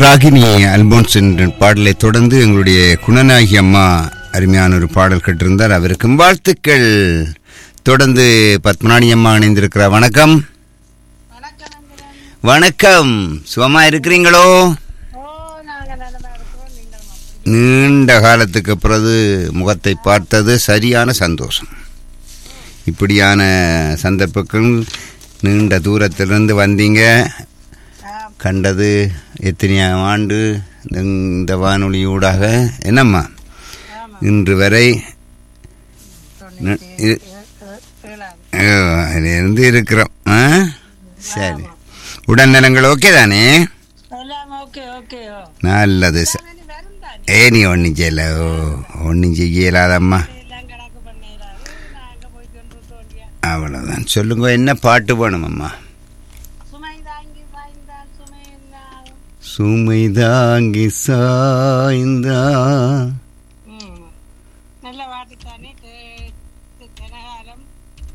ராகினி அல்போன்ஸ் என்ற பாடலை தொடர்ந்து எங்களுடைய குணநாயகி அம்மா அருமையான ஒரு பாடல் கேட்டிருந்தார் அவருக்கும் வாழ்த்துக்கள் தொடர்ந்து பத்மநாணி அம்மா இணைந்திருக்கிறார் வணக்கம் வணக்கம் சுகமா இருக்கிறீங்களோ நீண்ட காலத்துக்கு பிறகு முகத்தை பார்த்தது சரியான சந்தோஷம் இப்படியான சந்தர்ப்பங்கள் நீண்ட தூரத்திலிருந்து வந்தீங்க கண்டது எத்தனையாம் ஆண்டு இந்த- இந்த வானொலியூடாக என்னம்மா இன்று வரை ந- இ- ஓ, அதிலிருந்து இருக்கிறோம் ஆ சரி உடல்நலங்கள் ஓகே தானே நல்லது ச- ஏ நீ ஒன்றும் செய்யல ஓ ஒன்றும் செய்யலாதம்மா அவ்வளோதான் சொல்லுங்க என்ன பாட்டு வேணுமம்மா சுமை தாங்கி சாய்ந்தா நல்ல பாட்டுத்தானே கனகாலம்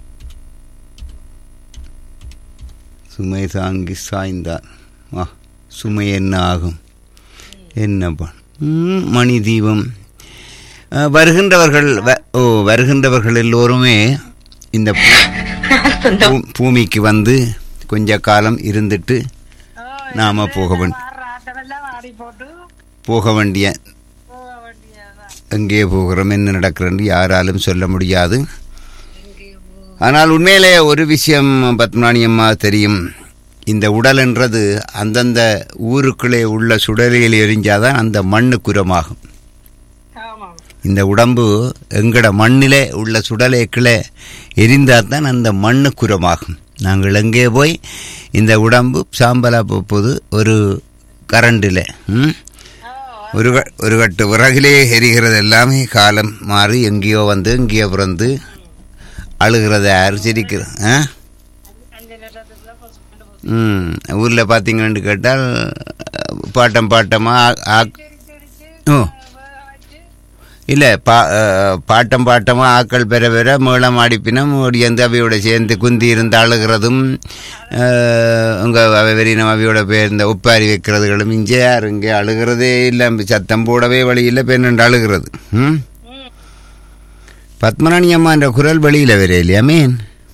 சுமை தாங்கி சாய்ந்தார் வா சுமை என்ன ஆகும் என்ன பண் ம், மணி தீபம் அஹ், வருகின்றவர்கள் வ- ஓ வருகின்றவர்கள் எல்லோருமே இந்த பூ- பூ- பூமிக்கு வந்து கொஞ்ச காலம் இருந்துட்டு நாம போக வேண்டிய ஆட்டமெல்லாம் ஆடி போட்டு போக வேண்டிய போக வேண்டியதான் எங்கே போகிறோம் என்ன நடக்கிறன்னு யாராலும் சொல்ல முடியாது ஆனால் உண்மையிலே ஒரு விஷயம் பத்மநாணி அம்மா தெரியும் இந்த உடல் என்றது அந்தந்த ஊருக்குள்ளே உள்ள சுடலில் எரிஞ்சாதான் அந்த மண்ணுக்கு உரமாகும் ஆமாம் இந்த உடம்பு எங்கட மண்ணிலே உள்ள சுடலைக்குள்ளே எரிந்தால் தான் அந்த மண்ணுக்கு உரமாகும் நாங்கள் எங்கே போய் இந்த உடம்பு சாம்பலா போகுது ஒரு கரண்டில் ம் ஒரு க- ஒரு கட்டு விறகிலே எரிகிறது எல்லாமே காலம் மாறி எங்கேயோ வந்து எங்கேயோ பிறந்து அழுகிறத யாரு சிரிக்கிறது ஆ அஞ்சு லட்சத்துக்குள்ள பசு கொண்டு போச்சு ம் ஊரில் பார்த்தீங்கன்னு கேட்டால் பாட்டம் பாட்டமாக ஓ வச்சு இல்லை பா அஹ், பாட்டம் பாட்டமாக ஆக்கள் பெற பெற மேளம் அடிப்பினம் ஓடியந்து அவையோட சேர்ந்து குந்தி இருந்து அழுகிறதும் உங்கள் அவை வெறினம் அவையோட பேர் இந்த உப்பாரி வைக்கிறதுகளும் இங்கே யார் இங்கே அழுகிறதே இல்லை சத்தம் போடவே வழி இல்லை பெண்ணு அழுகிறது ம் ம் பத்மராணி அம்மான்ற குரல் வெளியில் வர இல்லையா மீன்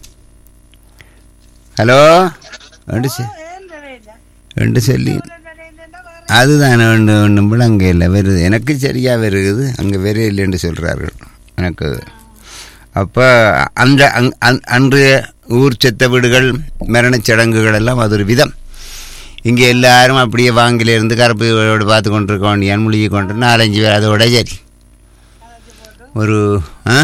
ஹலோ ரெண்டு செ ஏன் தெரியல ரெண்டு சொல்லி தெரியலன்னா வேற அதுதான் ஒன்று ஒன்றும் அங்கே இல்லை வருது எனக்கு சரியாக வருகுது அங்கே வேற இல்லைன்னு சொல்கிறார்கள் எனக்கு அப்போ அந்த அங் அந்- அன்று ஊர் செத்த வீடுகள் மரணச் சடங்குகள் எல்லாம் அது ஒரு விதம் இங்கே எல்லாரும் அப்படியே வாங்கில இருந்து கருப்பு வீடோடு பார்த்து கொண்டிருக்க வேண்டியான் முழுகி கொண்டு நாலஞ்சு பேர் அதோட சரி ஒரு ஆ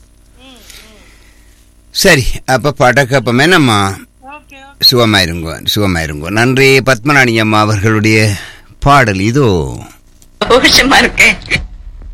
சரி அப்போ படக்கப்பமே நம்ம ஓகே ஓகே சுகமாயிருங்கோ சுகமாயிருங்கோ நன்றி பத்மநாணி அம்மா அவர்களுடைய பாடல் இதோ சந்தோஷமா இருக்கேன்